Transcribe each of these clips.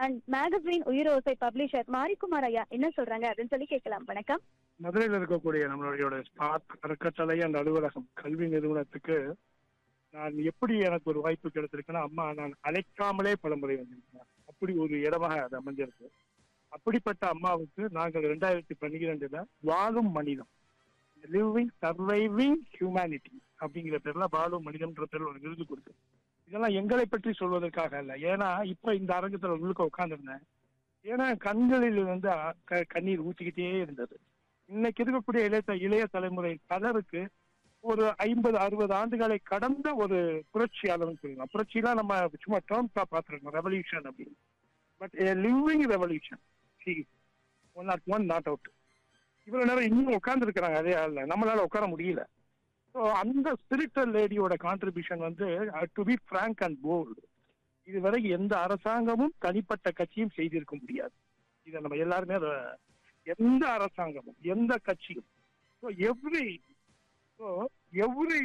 And magazine Uyirosai publisher Marikumar ஐயா என்ன சொல்றாங்க அப்படின்னு சொல்லி கேட்கலாம் வணக்கம் மதுரையில் இருக்கக்கூடிய நம்மளுடைய ஸ்பார்க் அறக்கட்டளை அந்த அலுவலகம் கல்வி நிறுவனத்துக்கு நான் எப்படி எனக்கு ஒரு வாய்ப்பு கிடைத்திருக்குன்னா அம்மா நான் அழைக்காமலே பலமுறை வந்திருக்கேன் அப்படி ஒரு இடமாக அது அமைஞ்சிருக்கு அப்படிப்பட்ட அம்மாவுக்கு நாங்கள் ரெண்டாயிரத்தி பன்னிரெண்டுல வாழும் மனிதம் லிவிங் சர்வைவிங் ஹியூமனிட்டி அப்படிங்கிற பேர்ல வாழும் மனிதம்ன்ற பேர்ல ஒரு விருது கொடுத்தோம் இதெல்லாம் எங்களை பற்றி சொல்வதற்காக அல்ல ஏன்னா இப்ப இந்த அரங்கத்துல உள்ளுக்க உட்கார்ந்துருந்தேன் ஏன்னா கண்களில் வந்து அ- க- கண்ணீர் ஊற்றிக்கிட்டே இருந்தது இன்னைக்கு இருக்கக்கூடிய இளைய இளைய தலைமுறை பலருக்கு ஒரு ஐம்பது அறுபது ஆண்டுகளை கடந்த ஒரு புரட்சியாளர்னு சொல்லலாம் புரட்சியெல்லாம் நம்ம சும்மா டேர்ம்ஸா பார்த்துருக்கோம் ரெவல்யூஷன் அப்படின்னு but living revolution see one not one not out இவ்வளவு நேரம் இன்னும் உட்கார்ந்து இருக்கிறாங்க அதே ஆள்ல நம்மளால உட்கார முடியல ஸோ அந்த ஸ்பிரிச்சுவல் லேடியோட கான்ட்ரிபியூஷன் வந்து to be frank and bold இதுவரை எந்த அரசாங்கமும் தனிப்பட்ட கட்சியும் செய்திருக்க முடியாது இதை நம்ம எல்லாருமே அதை எந்த அரசாங்கமும் எந்த கட்சியும் so every so every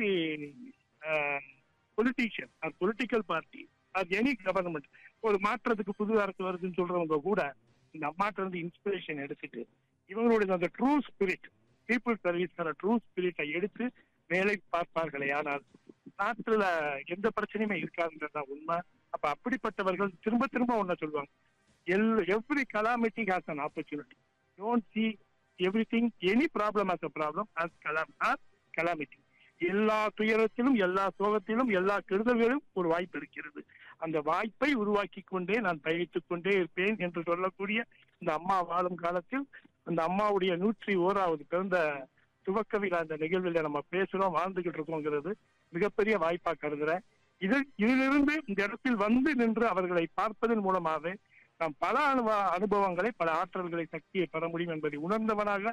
politician or political party or any government ஒரு மாற்றத்துக்கு புது அரசு வருதுன்னு சொல்றவங்க கூட இந்த அம்மாட்ட இருந்து இன்ஸ்பிரேஷன் எடுத்துட்டு இவங்களுடைய அந்த true spirit people service true ஸ்பிரிட்டை எடுத்து வேலை பார்ப்பார்களே ஆனால் நாட்டுல எந்த பிரச்சனையுமே இருக்காதுன்றதுதான் உண்மை அப்ப அப்படிப்பட்டவர்கள் திரும்ப திரும்ப ஒன்ன சொல்லுவாங்க எல் every calamity has an opportunity don't see everything any problem as a problem as calam as calamity எல்லா துயரத்திலும் எல்லா சோகத்திலும் எல்லா கெடுதல்களிலும் ஒரு வாய்ப்பு இருக்கிறது அந்த வாய்ப்பை உருவாக்கி கொண்டே நான் பயணித்துக் கொண்டே இருப்பேன் என்று சொல்லக்கூடிய இந்த அம்மா வாழும் காலத்தில் அந்த அம்மாவுடைய நூற்றி ஓராவது பிறந்த துவக்க விழா அந்த நிகழ்வில் நம்ம பேசுறோம் வாழ்ந்துகிட்டு இருக்கோங்கிறது மிகப்பெரிய வாய்ப்பா கருதுறேன் இது இதிலிருந்து இந்த இடத்தில் வந்து நின்று அவர்களை பார்ப்பதன் மூலமாகவே நாம் பல அனுபவ அனுபவங்களை பல ஆற்றல்களை சக்தியை பெற முடியும் என்பதை உணர்ந்தவனாக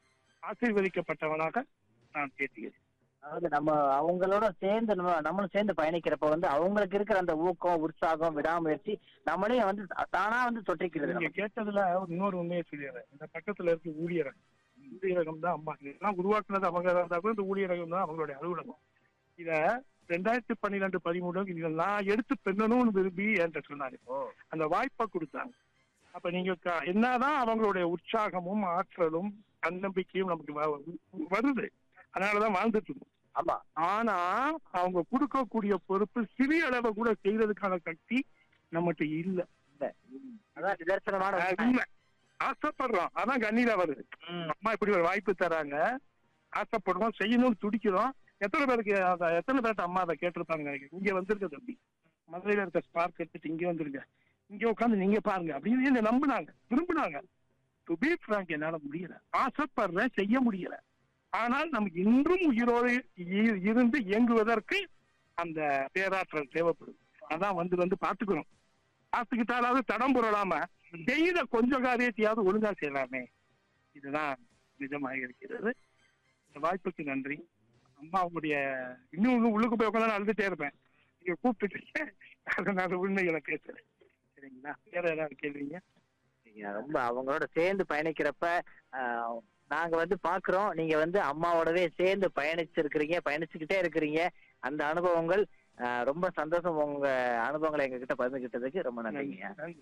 ஆசீர்வதிக்கப்பட்டவனாக நான் பேசுகிறேன் அதாவது நம்ம அவங்களோட சேர்ந்து நம்ம நம்மளும் சேர்ந்து பயணிக்கிறப்ப வந்து அவங்களுக்கு இருக்கிற அந்த ஊக்கம் உற்சாகம் விடாமுயற்சி நம்மளையும் வந்து தானா வந்து தொற்றிக்கிறது நீங்க கேட்டதுல ஒரு இன்னொரு உண்மையை சொல்லிடுறேன் இந்த பக்கத்துல இருக்க ஊழியரகம் ஊழியரகம் தான் அம்மா இதெல்லாம் உருவாக்குனது அவங்க இருந்தா கூட இந்த ஊழியரகம் தான் அவங்களுடைய அலுவலகம் இத ரெண்டாயிரத்தி பன்னிரெண்டு பதிமூணு இதை நான் எடுத்து பெண்ணணும்னு விரும்பி என்கிட்ட சொன்னாரு அந்த வாய்ப்பை கொடுத்தாங்க அப்ப நீங்க க- என்னதான் அவங்களுடைய உற்சாகமும் ஆற்றலும் தன்னம்பிக்கையும் நமக்கு வ- வருது அதனாலதான் வாழ்ந்துட்டு இருக்கோம் ஆமா ஆனா அவங்க கொடுக்கக்கூடிய பொறுப்பு சிறிய அளவு கூட செய்யறதுக்கான சக்தி நம்மகிட்ட இல்ல இல்ல அதான் நிதர்சனமான அது உண்மை. உண்மை. ஆசைப்படுறோம் அதான் கண்ணீரா வருது ம். அம்மா இப்படி ஒரு வாய்ப்பு தராங்க ஆசைப்படுறோம் செய்யணும்னு துடிக்கிறோம் எத்தனை பேருக்கு அத- எத்தனை பேர்ட்ட அம்மா அதை கேட்டிருப்பாங்க நினைக்கிறேன் இங்க வந்திருக்க தம்பி மதுரையில இருக்க ஸ்பார்க் எடுத்துட்டு இங்க வந்துருங்க இங்க உட்காந்து நீங்க பாருங்க அப்படின்னு என்ன நம்புனாங்க விரும்புனாங்க டு பி ஃப்ராங்க் என்னால முடியல ஆசைப்படுறேன் செய்ய முடியல ஆனால் நமக்கு இன்றும் உயிரோடு இ- இருந்து இயங்குவதற்கு அந்த பேராற்றல் தேவைப்படுது அதான் வந்து வந்து பாத்துக்கிறோம் பார்த்துக்கிட்டாலாவது தடம் புரளாம செய்த கொஞ்ச காரியத்தையாவது ஒழுங்கா செய்யலாமே இதுதான் நிஜமாக இருக்கிறது இந்த வாய்ப்புக்கு நன்றி அம்மா உங்களுடைய இன்னும் இன்னும் உள்ளுக்கு போய் உட்காந்து அழுதுட்டே இருப்பேன் நீங்க கூப்பிட்டுட்டு அதனால உண்மைகளை பேசுறேன் சரிங்களா வேற ஏதாவது கேள்விங்க நீங்க ரொம்ப அவங்களோட சேர்ந்து பயணிக்கிறப்ப ஆஹ், நாங்க வந்து பாக்குறோம் நீங்க வந்து அம்மாவோடவே சேர்ந்து பயணிச்சிருக்கிறீங்க பயணிச்சுக்கிட்டே இருக்கிறீங்க அந்த அனுபவங்கள் ஆஹ், ரொம்ப சந்தோஷம் உங்க அனுபவங்களை எங்ககிட்ட பகிர்ந்துகிட்டதுக்கு ரொம்ப நன்றிங்க நன்றி.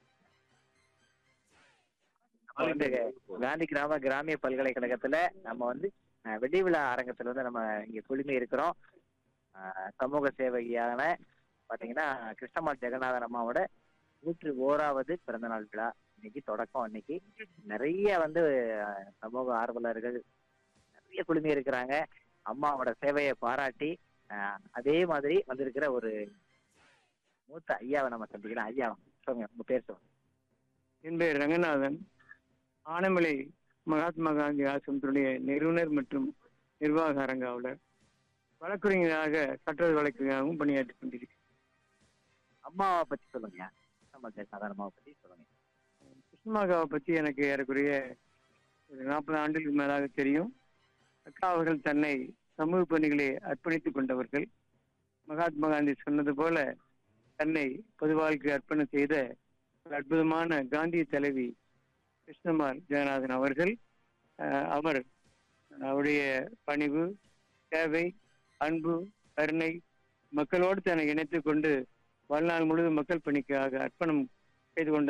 நம்ம வந்து காந்தி கிராம கிராமிய பல்கலைக்கழகத்துல நம்ம வந்து அஹ், வெடி விழா அரங்கத்துல வந்து நம்ம இங்க குழுமி இருக்கிறோம் அஹ், சமூக சேவையான பாத்தீங்கன்னா கிருஷ்ணமால் ஜெகநாதன் அம்மாவோட நூற்றி ஓராவது பிறந்தநாள் விழா இன்னைக்கு தொடக்கம் இன்னைக்கு நிறைய வந்து அஹ், சமூக ஆர்வலர்கள் நிறைய குழுமி இருக்கிறாங்க அம்மாவோட சேவையை பாராட்டி அஹ், அதே மாதிரி வந்திருக்கிற ஒரு மூத்த ஐயாவை நம்ம சந்திக்கலாம் ஐயா சொல்லுங்க உங்க பேர் சொல்லுங்க என் பெயர் ரங்கநாதன் ஆனமலை மகாத்மா காந்தி ஆசிரமத்தினுடைய நிறுவனர் மற்றும் நிர்வாக அரங்காவலர் வழக்குரைஞராக சட்ட வழக்குரைஞராகவும் பணியாற்றிக் கொண்டிருக்கிறேன் அம்மாவை பத்தி சொல்லுங்க நம்ம ஜெகநாதன் அம்மாவை பத்தி சொல்லுங்க கிருஷ்ணமாகாவை பற்றி எனக்கு ஏறக்குறைய ஒரு நாற்பது ஆண்டுகளுக்கு மேலாக தெரியும் அக்கா அவர்கள் தன்னை சமூக பணிகளை அர்ப்பணித்துக் கொண்டவர்கள் மகாத்மா காந்தி சொன்னது போல தன்னை பொது வாழ்க்கை அர்ப்பணம் செய்த ஒரு அற்புதமான காந்திய தலைவி கிருஷ்ணமால் ஜெகநாதன் அவர்கள் அஹ், அவர் அவருடைய பணிவு சேவை அன்பு கருணை மக்களோடு தன்னை இணைத்துக் கொண்டு வாழ்நாள் முழுவதும் மக்கள் பணிக்காக அர்ப்பணம் செய்து கொண்ட